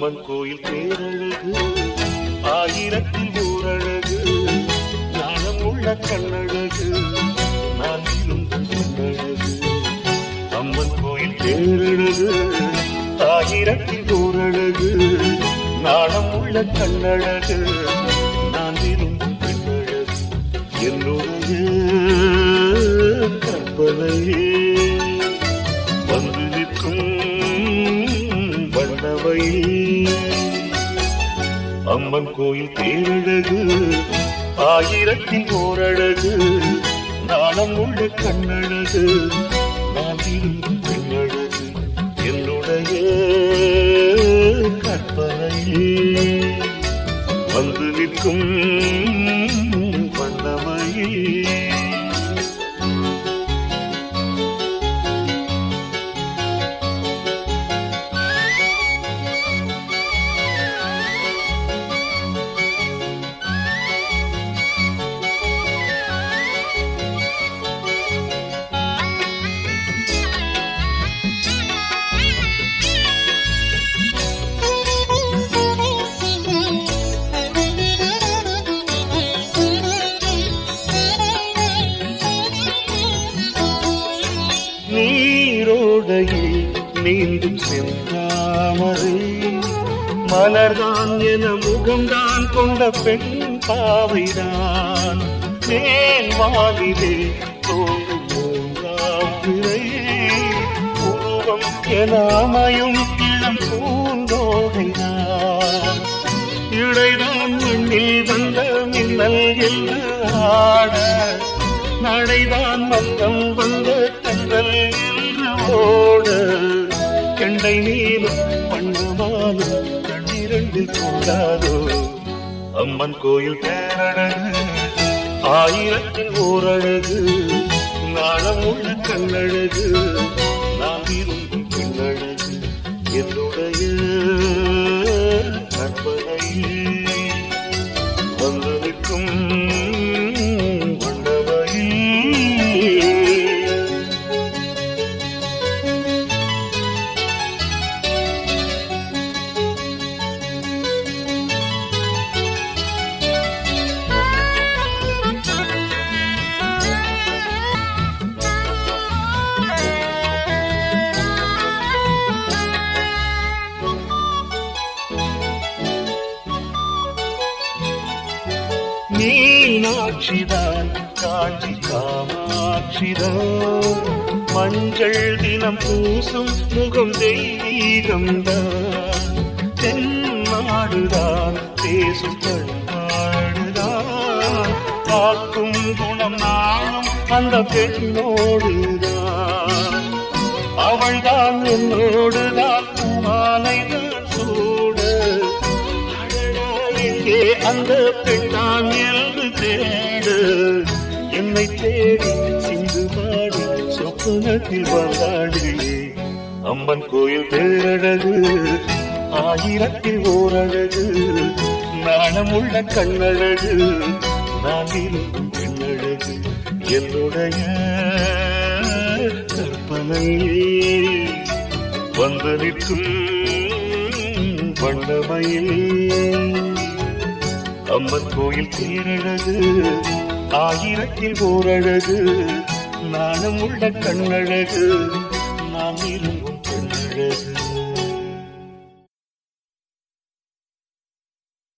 அம்மன் கோயில் தேரழகு ஆயிரத்தில் ஓரழகு ஞானம் உள்ள கண்ணழகு நான் விரும்பும் பெண்ணழகு அம்மன் கோயில் தேரழகு ஆயிரத்தில் ஓரழகு நாணம் உள்ள கண்ணழகு நான் விரும்பும் பெண்ணழகு என்னுடைய கற்பனையே வந்து நிற்கும் வண்ணவை அம்மன் கோயில் தேரழகு ஆயிரத்தின் ஓரழகு நாணம் உள்ள கண்ணழகு நான் விரும்பும் பெண்ணழகு என்னுடைய கற்பனையே வந்து நிற்கும் வண்ணமையே நீரோடையில் நீந்தும் செந்தாமரை மலர்தான் என முகம்தான் கொண்ட பெண் பாவைதான் மேல் வாலிலே தோன்றும் மூன்றாம் பிறை உருவம் என அமையும் இளம் பூந்தோகைதான் இடைதான் மண்ணில் வந்த மின்னல் என்ன ஆட நடைதான் மந்தம் வந்த கண்கள் என்று ஓட கெண்டை நீரும் பண்ணமாலும் கண்ணிரண்டு கொண்டாதோ அம்மன் கோயில் பேரழகு ஆயிரத்தின் ஓரழகு நாளம் உள்ள கண்ணழகு நான் விரும்பும் பெண்ணழகு என்னுடைய கற்பனையில் வந்திருக்கும் வண்ணமையில் மீனாட்சிதான் காஞ்சி காமாட்சிதான் மஞ்சள் தினம் பூசும் முகம் தெய்வீகம்தான் தென்னாடுதான் பேசும் பண்பாடுதான் காக்கும் குணம் நானும் அந்த பெண்ணோடுதான் அவள்தான் என்னோடுதான் மாலைதான் சூட அடடா, எங்கே அந்த பெண்ணான் என்று தேடு என்னை தேடி சிந்து பாடி சொப்பனத்தில் வந்தாடி அம்மன் கோயில் பேரழகு ஆயிரத்தில் ஓரழகு நாணமுள்ள கண்ணழகு நான் விரும்பும் பெண்ணழகு என்னுடைய கற்பனையே வந்து நிற்கும் வண்ணமையில் அம்மன் கோயில் பேரழகு ஆயிரத்தில் ஓரழகு நாணம் உள்ள கண்ணழகு நான் விரும்பும் பெண்ணழகு